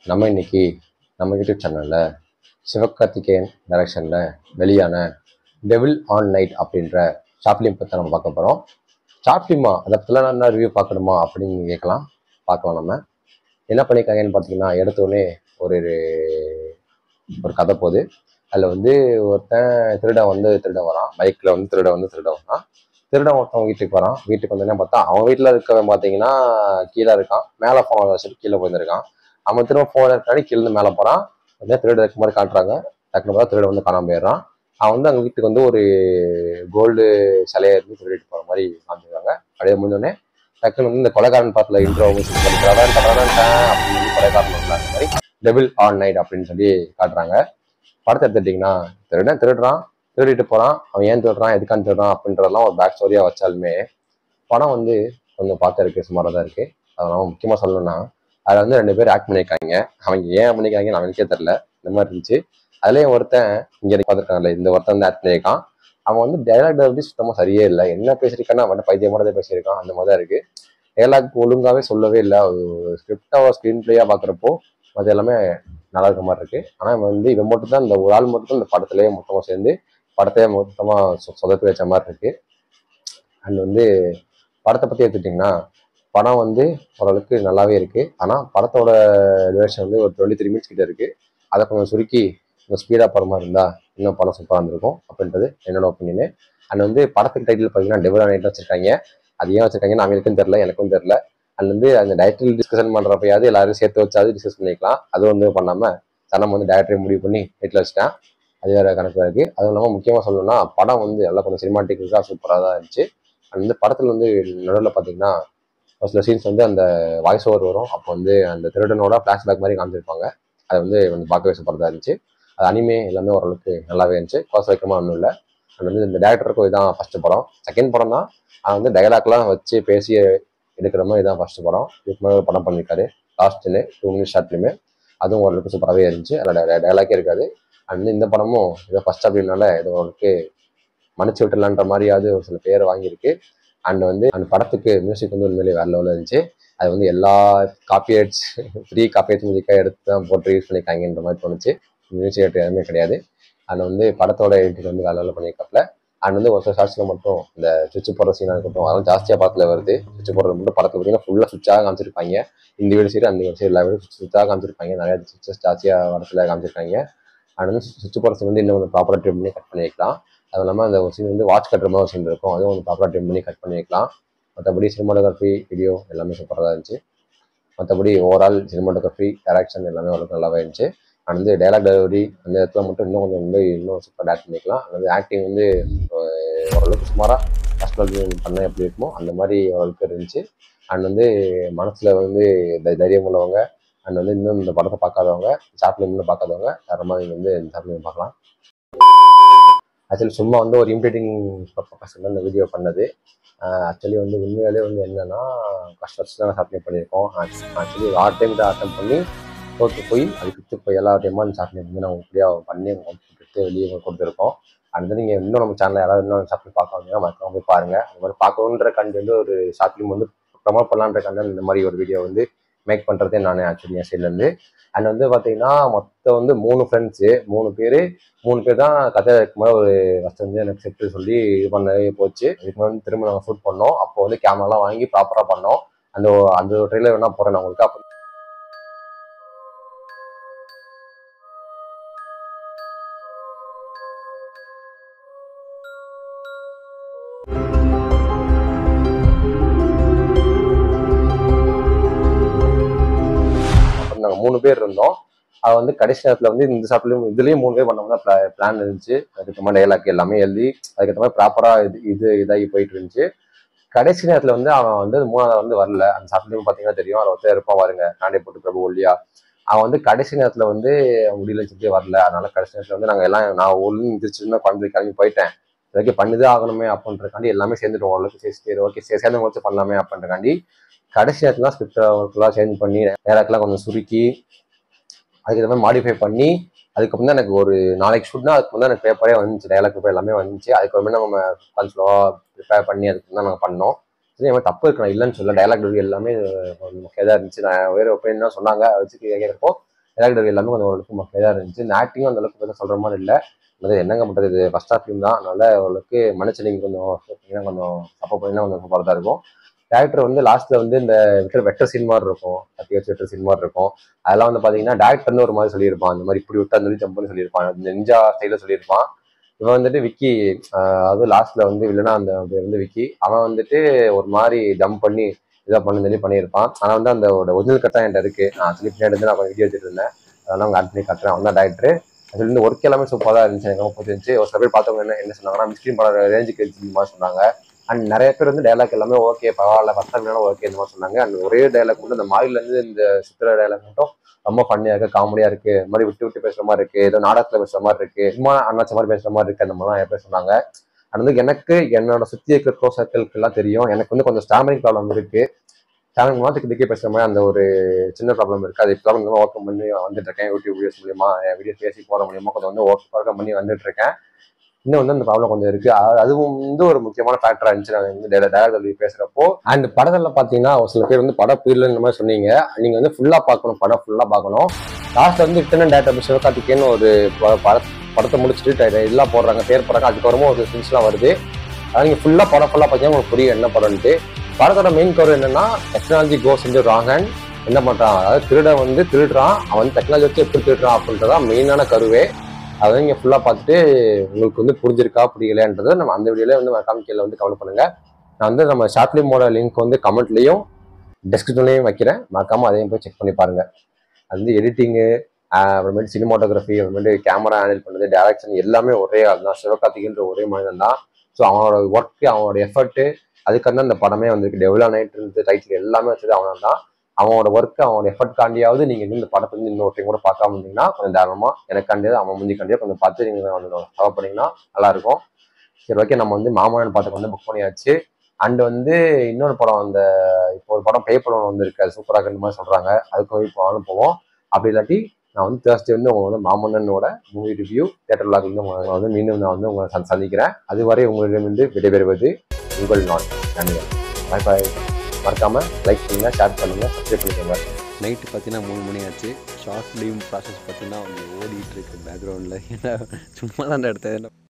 நம்ம இன்னைக்கு நம்ம யூடியூப் சேனலில் சிவகார்த்திகேயன் டைரக்ஷனில் வெளியான டெவில் ஆன் நைட் அப்படின்ற ஷார்ட் ஃபிலிம் பற்றி நம்ம பார்க்க போகிறோம் ஷார்ட் ஃபிலிமா அதை பற்றிலாம் என்ன ரிவ்யூ பார்க்கணுமா அப்படின்னு நீங்க கேட்கலாம் பார்க்கலாம் நம்ம என்ன பண்ணியிருக்காங்கன்னு பார்த்தீங்கன்னா எடுத்த உடனே ஒரு ஒரு கதை போகுது அதில் வந்து ஒருத்தன் திருடன் வந்து திருடன் வரான் பைக்கில் வந்து திருடன் வந்து திருடன் வரான் திருடன் ஒருத்தன் வீட்டுக்கு வரான் வீட்டுக்கு வந்து என்ன பார்த்தா அவன் வீட்டில் இருக்கவன் பார்த்தீங்கன்னா கீழே இருக்கான் மேலே ஃபோன் வச்சுட்டு கீழே போயிருந்திருக்கான் அவன் திரும்ப ஃபோன் இருக்காடி கீழே இருந்து மேலே போகிறான் வந்து திருடன் இருக்க மாதிரி காட்டுறாங்க டக்குனு பார்த்தா திருடன் வந்து காணாம போயிடுறான் அவன் வந்து அவங்க வீட்டுக்கு வந்து ஒரு கோல்டு சிலையை இருந்து திருடிட்டு போகிற மாதிரி காமிச்சிருக்காங்க அப்படியே முடிஞ்சோடனே டக்குனு வந்து இந்த கொலைகாரன் பாட்டில் இன்ட்ரோ அப்படின்னு சொல்லி கொலைகாரன் வரல அந்த மாதிரி டெபிள் ஆன் நைட் அப்படின்னு சொல்லி காட்டுறாங்க படத்தை எடுத்துட்டிங்கன்னா திருடன் திருடுறான் திருடிட்டு போகிறான் அவன் ஏன் திருடுறான் எதுக்கான்னு திருடுறான் அப்படின்றதெல்லாம் ஒரு பேக் ஸ்டோரியாக வச்சாலுமே படம் வந்து கொஞ்சம் பார்க்கறதுக்கு சுமாராக தான் இருக்குது அதெல்லாம் முக்கியமாக சொல்லணும்னா அதில் வந்து ரெண்டு பேர் ஆக்ட் பண்ணியிருக்காங்க அவங்க ஏன் பண்ணியிருக்காங்கன்னு அவனுக்கே தெரில இந்த மாதிரி இருந்துச்சு அதுலேயும் ஒருத்தன் இங்கே பார்த்துருக்காங்கல்ல இந்த ஒருத்தன் வந்து ஆக்ட் பண்ணியிருக்கான் அவன் வந்து டைலாக் வந்து சுத்தமாக சரியே இல்லை என்ன பேசியிருக்கான்னா அவன் பைத்தியமானதை பேசியிருக்கான் அந்த மாதிரி தான் இருக்குது டைலாக் ஒழுங்காகவே சொல்லவே இல்லை ஸ்கிரிப்டாக ஸ்க்ரீன் பிளேயாக பார்க்குறப்போ அது எல்லாமே நல்லா இருக்க மாதிரி இருக்கு ஆனால் இவன் வந்து இவன் மட்டும் தான் இந்த ஒரு ஆள் மட்டும் தான் இந்த படத்துலேயே மொத்தமாக சேர்ந்து படத்தையே மொத்தமாக சொதப்பி வச்ச மாதிரி இருக்கு அண்ட் வந்து படத்தை பற்றி எடுத்துட்டிங்கன்னா படம் வந்து ஓரளவுக்கு நல்லாவே இருக்கு ஆனால் படத்தோட டியூரேஷன் வந்து ஒரு டுவெண்ட்டி த்ரீ மினிட்ஸ் கிட்ட இருக்கு அதை கொஞ்சம் சுருக்கி கொஞ்சம் ஸ்பீடாக போகிற மாதிரி இருந்தால் இன்னும் படம் சூப்பராக இருந்திருக்கும் அப்படின்றது என்னோட ஒப்பீனியனு அண்ட் வந்து படத்துக்கு டைட்டில் பார்த்தீங்கன்னா டெவலப் நைட் வச்சிருக்காங்க அது ஏன் வச்சிருக்காங்கன்னு அவங்களுக்கும் தெரில எனக்கும் தெரில அண்ட் வந்து அந்த டைட்டில் டிஸ்கஷன் பண்ணுறப்பயாவது எல்லாரும் சேர்த்து வச்சாவது டிஸ்கஸ் பண்ணிக்கலாம் அது வந்து பண்ணாமல் சனம் வந்து டேரக்டரை முடிவு பண்ணி வீட்டில் வச்சுட்டேன் அது வேறு கணக்கு இருக்கு அதுவும் இல்லாமல் முக்கியமாக சொல்லணும்னா படம் வந்து எல்லாம் கொஞ்சம் சினிமாட்டிக்காக சூப்பராக தான் இருந்துச்சு அண்ட் வந்து படத்தில் வந்து நடுவில் பார்த்தீங்கன்னா ஒரு சில சீன்ஸ் வந்து அந்த வாய்ஸ் ஓவர் வரும் அப்போ வந்து அந்த திருடனோட ஃப்ளாஷ்பேக் மாதிரி காமிச்சிருப்பாங்க அதை வந்து கொஞ்சம் பார்க்கவே சூப்பராக இருந்துச்சு அது அனிமே எல்லாமே ஓரளவுக்கு நல்லாவே இருந்துச்சு கோச வைக்கமாக ஒன்றும் இல்லை அண்ட் வந்து இந்த டேரக்டருக்கும் இதுதான் ஃபஸ்ட்டு படம் செகண்ட் படம் தான் அவன் வந்து டைலாக்லாம் வச்சு பேசி எடுக்கிற மாதிரி இதான் ஃபர்ஸ்ட் படம் இதுக்கு மேலே ஒரு படம் பண்ணியிருக்காரு லாஸ்ட்னு டூ மினிட்ஸ் ஷார்ட்லையுமே அதுவும் ஓரளவுக்கு சூப்பராகவே இருந்துச்சு அதில் டைலாக்கே இருக்காது அண்ட் இந்த படமும் ஏதோ ஃபர்ஸ்ட் அப்படின்னால ஏதோ ஓரளவுக்கு மன்னிச்சு விட்டுலான்ற மாதிரியாவது ஒரு சில பேர் வாங்கியிருக்கு அண்ட் வந்து அந்த படத்துக்கு மியூசிக் வந்து உண்மையிலேயே வேற லெவலில் இருந்துச்சு அது வந்து எல்லா காப்பியேட்ஸ் ஃப்ரீ காப்பியேட்ஸ் மியூசிக்காக எடுத்து தான் போட்டு யூஸ் பண்ணியிருக்காங்கன்ற மாதிரி தோணுச்சு மியூசிக் எடுத்து எதுவுமே கிடையாது அண்ட் வந்து படத்தோட எடிட்டிங் வந்து வேற லெவலில் பண்ணியிருக்காப்புல அண்ட் வந்து ஒரு சில ஷார்ட்ஸில் மட்டும் இந்த சுவிட்ச் போடுற சீனாக இருக்கட்டும் அதெல்லாம் ஜாஸ்தியாக படத்தில் வருது சுவிட்ச் போடுறது மட்டும் படத்தில் பார்த்தீங்கன்னா ஃபுல்லாக சுவிட்சாக காமிச்சிருப்பாங்க இந்த வீடு சரி அந்த வீடு சரி எல்லா வீடும் சுவிட்சாக காமிச்சிருப்பாங்க நிறைய சுவிட்சஸ் ஜாஸ்தியாக படத்தில் காமிச்சிருக்காங்க அண்ட் வந்து சுவிட்ச் போடுற சீன் வந்து இன்னும் கொஞ்சம் ப்ராப்பராக ட்ரிம் பண்ணி கட் பண்ணிக்கலாம் அது இல்லாமல் அந்த ஒரு சீன் வந்து வாட்ச் கட்டுற மாதிரி ஒரு சீன் இருக்கும் அதுவும் கொஞ்சம் ப்ராப்பராக ட்ரிம் பண்ணி கட் பண்ணிக்கலாம் மற்றபடி சினிமாட்டோகிராஃபி வீடியோ எல்லாமே சூப்பராக தான் இருந்துச்சு மற்றபடி ஓவரால் சினிமாட்டோகிராஃபி டேரக்ஷன் எல்லாமே ஓரளவுக்கு நல்லாவே இருந்துச்சு அண்ட் வந்து டைலாக் டெலிவரி அந்த இடத்துல மட்டும் இன்னும் கொஞ்சம் வந்து இன்னும் சூப்பர் ஆக்ட் பண்ணிக்கலாம் அது வந்து ஆக்டிங் வந்து ஓரளவுக்கு சுமாராக ஃபஸ்ட் பண்ண எப்படி இருக்குமோ அந்த மாதிரி ஓரளவுக்கு இருந்துச்சு அண்ட் வந்து மனசில் வந்து தைரியம் உள்ளவங்க அண்ட் வந்து இன்னும் இந்த படத்தை பார்க்காதவங்க ஷார்ட் இன்னும் பார்க்காதவங்க வேறு மாதிரி வந்து இந்த ஷார்ட் பார்க்கலாம் ஆக்சுவலி சும்மா வந்து ஒரு இம்ப்ளீட்டிங் பர்பஸ் இந்த வீடியோ பண்ணது ஆக்சுவலி வந்து உண்மையாலே வந்து என்னன்னா கஷ்டம் தான் ஷார்ட் பண்ணியிருக்கோம் ஆக்சுவலி ஆர்ட் டைம் அட்டம் பண்ணி தோற்று போய் அதுக்கு போய் எல்லா டைமாக அந்த ஷார்ட் வந்து நாங்கள் இப்படியாக பண்ணி கொடுத்து வெளியே கொடுத்துருக்கோம் அது நீங்கள் இன்னும் நம்ம சேனலில் யாராவது இன்னும் ஷார்ட் ஃபிலிம் பார்க்காம மறக்காம போய் பாருங்கள் அந்த மாதிரி பார்க்கணுன்ற கண்டு வந்து ஒரு ஷார்ட் ஃபிலிம் வந்து ப்ரமோட் பண்ணலான்ற கண்டு இந்த மாதிரி ஒரு வீடியோ வந்து மேக் பண்ணுறதே நான் ஆக்சுவலி என் சைட்லேருந்து அண்ட் வந்து பார்த்தீங்கன்னா மொத்தம் வந்து மூணு ஃப்ரெண்ட்ஸு மூணு பேர் மூணு பேர் தான் கதை இருக்கும்போது ஒரு ஃபஸ்ட் வந்து எனக்கு செட்டு சொல்லி இது பண்ணவே போச்சு இதுக்கு வந்து திரும்ப நாங்கள் ஷூட் பண்ணோம் அப்போ வந்து கேமராலாம் வாங்கி ப்ராப்பராக பண்ணோம் அந்த அந்த ட்ரெயிலர் வேணால் போகிறேன் நான் உங்களுக்கு அப்போ நாங்கள் மூணு பேர் இருந்தோம் அது வந்து கடைசி நேரத்தில் வந்து இந்த ஷாப்லையும் இதுலேயும் மூணு பேர் பண்ணோம்னா பிளான் இருந்துச்சு அதுக்கு மாதிரி டைலாக் எல்லாமே எழுதி அதுக்கேற்ற மாதிரி ப்ராப்பராக இது இது இதாகி போயிட்டு இருந்துச்சு கடைசி நேரத்தில் வந்து அவன் வந்து மூணாவது வந்து வரல அந்த ஷாப்லையும் பார்த்தீங்கன்னா தெரியும் அவர் ஒருத்தர் இருப்பான் பாருங்க நானே போட்டு பிரபு ஒல்லியா அவன் வந்து கடைசி நேரத்தில் வந்து முடியல சொல்லி வரல அதனால கடைசி நேரத்தில் வந்து நாங்கள் எல்லாம் நான் ஒழுங்கு எந்திரிச்சுன்னா குழந்தை கிளம்பி போயிட்டேன் ஓகே பண்ணிதே ஆகணுமே அப்படின்றக்காண்டி எல்லாமே சேர்ந்துட்டோம் ஓரளவுக்கு சரி சரி ஓகே சரி சேர்ந்து வச்சு பண்ணலாமே அப்படின்றக்காண்டி கடைசி நேரத்தில் தான் ஸ்கிரிப்ட் ஒர்க்லாம் சேஞ்ச் பண்ணி நேரத்துலாம் கொஞ்சம் சுருக்கி அதுக்கு மாதிரி மாடிஃபை பண்ணி அதுக்கப்புறம் தான் எனக்கு ஒரு நாளைக்கு ஷூட்னா அதுக்கு வந்து எனக்கு பேப்பரே வந்துச்சு டைலாக் பேப்பர் எல்லாமே வந்துச்சு அதுக்கப்புறமே நம்ம கொஞ்சம் ஸ்லோவாக ப்ரிப்பேர் பண்ணி அதுக்கு தான் நாங்கள் பண்ணோம் சரி மாதிரி தப்பு இருக்கு நான் இல்லைன்னு சொல்ல டைலாக் டெலிவரி எல்லாமே ஓகே தான் இருந்துச்சு நான் வேறு ஒப்பீனியன் சொன்னாங்க அதை வச்சு கேட்குறப்போ டேரக்டர் எல்லாமே கொஞ்சம் ஓரளவுக்கு மக்களே தான் இருந்துச்சு இந்த ஆக்டிங்கும் அந்த அளவுக்கு பெருசாக சொல்கிற மாதிரி இல்லை அது என்னங்க பண்ணுறது இது ஃபஸ்ட் ஆஃப் ஃபிலிம் தான் அதனால ஓரளவுக்கு மன்னிச்சு நீங்கள் கொஞ்சம் பார்த்தீங்கன்னா கொஞ்சம் சப்போர்ட் பண்ணினா கொஞ்சம் சூப்பராக தான் இருக்கும் டேரக்டர் வந்து லாஸ்ட்ல வந்து இந்த வெட்டர் வெட்டர் சீன் மாதிரி இருக்கும் கத்தி வச்சு வெட்டர் சீன் மாதிரி இருக்கும் அதெல்லாம் வந்து பாத்தீங்கன்னா டேரக்டர் வந்து ஒரு மாதிரி சொல்லியிருப்பான் இந்த மாதிரி இப்படி விட்டா சொல்லி ஜம்ப்னு சொல்லியிருப்பான் இந்த நிஞ்சா ஸ்டைல சொல்லியிருப்பான் இவன் வந்துட்டு விக்கி ஆஹ் அது லாஸ்ட்ல வந்து இல்லைன்னா அந்த பேர் வந்து விக்கி அவன் வந்துட்டு ஒரு மாதிரி ஜம்ப் பண்ணி இதாக பண்ணு சொல்லி பண்ணியிருப்பான் ஆனால் வந்து அந்த ஒரிஜினல் கட் தான் என்கிட்ட இருக்கு நான் சொல்லி பின்னாடி இருந்து நான் வீடியோ எடுத்துட்டு இருந்தேன் அதெல்லாம் அவங்க ஆட் பண்ணி கட்டுறேன் அவன் தான் டேரக்டர் அதுல இருந்து ஒர்க் எல்லாமே சூப்பராக தான் இருந்துச்சு எனக்கு ரொம்ப பிடிச்சிருந்துச்சு ஒரு சில பேர் பார்த்தவங்க என்ன என்ன சொன்னாங்கன்னா மிஸ்கிரீன் படம் ரேஞ்சுக்கு இருந்துச்சு மாதிரி சொன்னாங்க அண்ட் நிறைய பேர் வந்து டைலாக் எல்லாமே ஓகே பரவாயில்ல ஃபர்ஸ்ட் டைம் ஓகே இந்த மாதிரி சொன்னாங்க அண்ட் ஒரே டைலாக் மட்டும் இந்த மாயில இருந்து இந்த சித்திர டைலாக் மட்டும் ரொம்ப ஃபன்னியா இருக்கு காமெடியா இருக்கு இந்த மாதிரி விட்டு விட்டு பேசுற மாதிரி இருக்கு ஏதோ நாடகத்துல பேசுற மாதிரி இருக்கு சும்மா அண்ணாச்ச மாதிரி பேசுற மாதிரி இருக்கு அந்த மாதிரிலாம் நிறைய பேர் சொன்னாங்க அது வந்து எனக்கு என்னோட சுத்தி இருக்கிற க்ளோஸ் சர்க்கிள்க்கு எல்லாம் தெரியும் எனக்கு வந்து கொஞ்சம் ஸ்டாமரிங் ப்ராப்ளம் இருக்கு ஸ்டாமரிங் மாதத்துக்கு திக்கே பேசுற மாதிரி அந்த ஒரு சின்ன ப்ராப்ளம் இருக்கு அது இப்போ கொஞ்சம் ஓர்க் பண்ணி வந்துட்டு இருக்கேன் யூடியூப் வீடியோஸ் மூலியமா வீடியோ பேசி போற மூலியமா கொஞ்சம் வந்து ஒர்க் ஒர்க் பண்ணி வந்துட்டு இருக்கேன் இன்னும் வந்து அந்த ப்ராப்ளம் கொஞ்சம் இருக்கு அது- அதுவும் வந்து ஒரு முக்கியமான ஃபேக்டரா இருந்துச்சு நான் வந்து டேரக்டர் பேசுறப்போ அண்ட் படத்துல பாத்தீங்கன்னா ஒரு சில பேர் வந்து படம் புரியல இந்த மாதிரி சொன்னீங்க நீங்க வந்து ஃபுல்லா பார்க்கணும் படம் ஃபுல்லா பார்க்கணும் லாஸ்ட்ல வந்து ரிட்டன் டேரக்டர் சிவகார்த்திகேயன் ஒரு ப- பட- படத்தை முடிச்சுட்டு ட- எல்லாம் போடுறாங்க பேர் போடுறாங்க அதுக்கப்புறமா ஒரு சின்ஸ்லாம் வருது அது நீங்க ஃபுல்லா படம் ஃபுல்லா பார்த்தீங்கன்னா உங்களுக்கு புரியும் என்ன படம்ட்டு படத்தோட மெயின் கவர் என்னன்னா technology goes into wrong and என்ன பண்றான் அதாவது திருடன் வந்து திருடுறான் அவன் வந்து டெக்னாலஜி வச்சு எப்படி திருடுறான் அப்படின்றதான் மெயினான கருவே அதை நீங்க ஃபுல்லா பார்த்துட்டு உங்களுக்கு வந்து புரிஞ்சிருக்கா புரியலைன்றதை நம்ம அந்த வீடியோல வந்து மறக்காம கீழே வந்து கமெண்ட் பண்ணுங்க நான் வந்து நம்ம ஷார்ட் ஃபிலிமோட லிங்க் வந்து கமெண்ட்லயும் டெஸ்கிரிப்ஷன்லையும் வைக்கிறேன் மறக்காம அதையும் போய் செக் பண்ணி பாருங்க அது வந்து எடிட்டிங்கு அப்புறமேட்டு சினிமாட்டோகிராஃபி அப்புறமேட்டு கேமரா ஹேண்டில் பண்ணது டேரக்ஷன் எல்லாமே ஒரே ஆள் தான் சிவகார்த்திகன்ற ஒரே மனிதன் தான் ஸோ அவனோட ஒர்க்கு அவனோட எஃபர்ட்டு அதுக்காக அந்த படமே வந்திருக்கு டெவலா நைட் இருந்து டைட்டில் எல்லாமே வச்சது அவன் தான் அவனோட ஒர்க்கு அவனோட எஃபர்ட் காண்டியாவது நீங்க இன்னும் இந்த படத்தை வந்து இன்னொரு கூட பார்க்காம இருந்தீங்கன்னா கொஞ்சம் தாராளமா எனக்கு காண்டியாவது அவன் முந்தி காண்டியா கொஞ்சம் பார்த்து நீங்க ஃபாலோ பண்ணீங்கன்னா நல்லா இருக்கும் சரி ஓகே நம்ம வந்து மாமன்னன் பாட்டுக்கு வந்து புக் பண்ணியாச்சு அண்ட் வந்து இன்னொரு படம் அந்த இப்போ ஒரு படம் பேய் படம் வந்திருக்கு அது சூப்பராக இருக்கிற மாதிரி சொல்றாங்க அதுக்கு இப்போ அனுப்புவோம் அப்படி இல்லாட்டி நான் வந்து தேர்ஸ்டே வந்து உங்க வந்து மாமன்னனோட மூவி ரிவ்யூ தேட்டர் விளாக் வந்து உங்களை வந்து மீண்டும் நான் வந்து உங்களை சந்தி- சந்திக்கிறேன் அதுவரை உங்களிடமிருந்து விடைபெறுவது உங்கள் நான் நன்றி பாய் பாய் மறக்காம லைக் பண்ணுங்க ஷேர் பண்ணுங்க சப்ஸ்கிரைப் பண்ணிக்கோங்க நைட்டு பார்த்தீங்கன்னா மூணு மணி ஆச்சு ஷார்ட் ஃபிலிம் ப்ராசஸ் பார்த்தீங்கன்னா அவங்க ஓடிட்டு இருக்கு பேக்ரவுண்டில் ஏன்னா சும்மா தான் எடுத்தேன்